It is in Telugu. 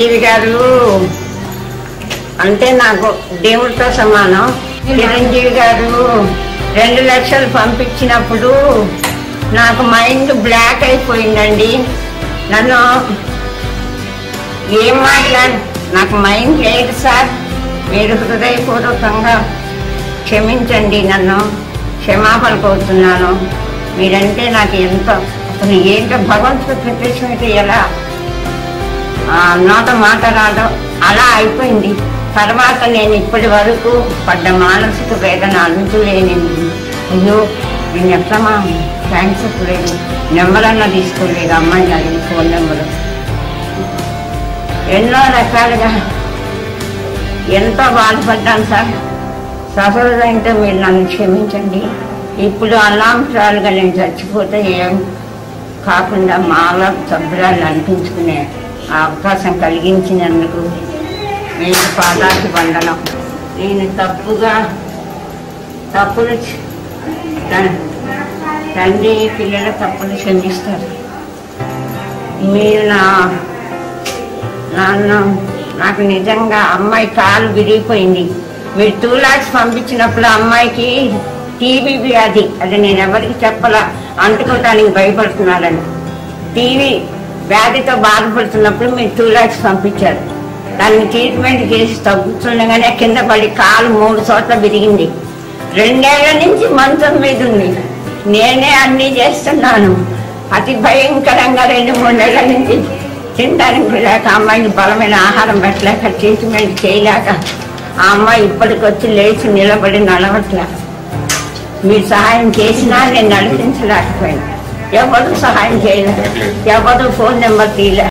దేవి గారు అంటే నాకు దేవుడితో సమానం చిరంజీవి గారు రెండు లక్షలు పంపించినప్పుడు నాకు మైండ్ బ్లాక్ అయిపోయిందండి నన్ను ఏం మాట్లాడు నాకు మైండ్ లేదు సార్ మీరు హృదయపూర్వకంగా క్షమించండి నన్ను క్షమాపణ కోరుతున్నాను మీరంటే నాకు ఎంతో అసలు ఏంటో భగవంతుడు ప్రత్యక్షమైతే ఎలా ఆ, నోట మాట రాదు అలా అయిపోయింది తర్వాత నేను ఇప్పటి వరకు పడ్డ మానసిక వేదన అంతులేని అయ్యో నేను ఎట్లా మా థ్యాంక్స్ చెప్పలేదు నెంబర్ అన్న తీసుకోలేదు అమ్మాయి అది ఫోన్ నెంబరు ఎన్నో రకాలుగా ఎంతో బాధపడ్డాను సార్ సఫలమైతే మీరు నన్ను క్షమించండి ఇప్పుడు అనాంశాలుగా నేను చచ్చిపోతే ఏం కాకుండా మాలో సభ్యురాలు అనిపించుకునే ఆ అవకాశం కలిగించినందుకు నేను పాదాకి వందనం నేను తప్పుగా తప్పులు చ- త- తండ్రి పిల్లల తప్పులు క్షమిస్తారు మీరు నా నాన్న నాకు నిజంగా అమ్మాయి కాలు విరిగిపోయింది మీరు టూ లాక్స్ పంపించినప్పుడు అమ్మాయికి టీవీ వ్యాధి అది నేను ఎవరికి చెప్పలా అంటుకోవటానికి భయపడుతున్నారని టీవీ వ్యాధితో బాధపడుతున్నప్పుడు మీరు టూ లాక్స్ పంపించారు దాన్ని ట్రీట్మెంట్ చేసి తగ్గుతుండగానే కింద పడి కాలు మూడు చోట్ల విరిగింది రెండేళ్ల నుంచి మంచం మీద ఉంది నేనే అన్ని చేస్తున్నాను అతి భయంకరంగా రెండు మూడు నెలల నుంచి తినడానికి లేక అమ్మాయికి బలమైన ఆహారం పెట్టలేక ట్రీట్మెంట్ చేయలేక ఆ అమ్మాయి ఇప్పటికొచ్చి లేచి నిలబడి నడవట్లే మీరు సహాయం చేసినా నేను నడిపించలేకపోయాను ఎవరు సహాయం చేయలేదు ఎవరు ఫోన్ నెంబర్ తీయలే